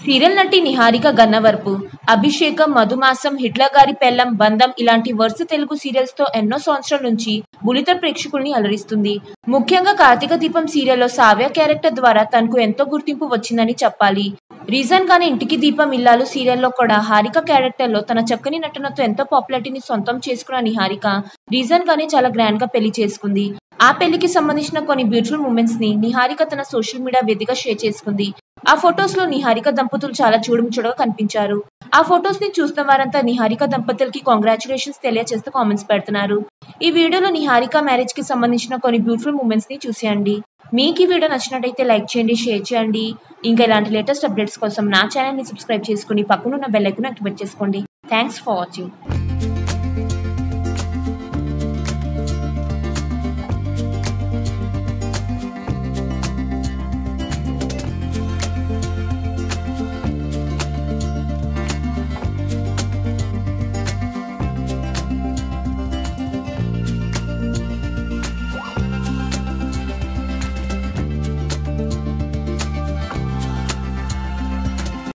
serial నటి నిహారిక గన్నవరపు అభిషేకం మధుమాసం Hitler గారి పెళ్ళం బంధం ఇలాంటి వరుస తెలుగు సీరియల్స్ తో ఎన్నో సంవత్సరాల నుంచి బులిత ప్రేక్షకుల్ని అలరిస్తుంది ముఖ్యంగా కార్తీక దీపం సీరియల్లో సావ్య క్యారెక్టర్ ద్వారా తనకు ఎంతో గుర్తింపు వచ్చిందని చెప్పాలి రీజన్ గానే ఇంటికి దీపం ఇల్లాలు సీరియల్లో కూడా హారిక క్యారెక్టర్ లో తన చక్కని నటనతో ఎంతో పాపులారిటీని సొంతం చేసుకున్న నిహారిక రీజన్ గానే చాలా గ్రాండ్ గా పెళ్లి చేసుకుంది ఆ పెళ్లికి సంబంధించిన కొన్ని బ్యూటిఫుల్ మూమెంట్స్ ని నిహారిక తన సోషల్ మీడియా వేదిక షేర్ చేసుకుంది ఆ ఫొటోస్ లో నిహారిక దంపతులు చాలా చూడముచ్చటగా కనిపించారు ఆ ఫొటోస్ ని చూస్తున్న వారంతా నిహారిక దంపతులకి కాంగ్రాచులేషన్స్ తెలియజేస్తూ కామెంట్స్ పెడుతున్నారు ఈ వీడియోలో నిహారిక మ్యారేజ్ కి సంబంధించిన కొన్ని బ్యూటిఫుల్ మూమెంట్స్ ని చూసేయండి మీకు ఈ వీడియో నచ్చినట్టయితే లైక్ చేయండి షేర్ చేయండి ఇంకా ఇలాంటి లేటెస్ట్ అప్డేట్స్ కోసం నా ఛానల్ ని సబ్స్క్రైబ్ చేసుకుని పక్కనున్న బెల్ ఐకాన్ యాక్టివేట్ చేసుకోండి థ్యాంక్స్ ఫర్ వాచింగ్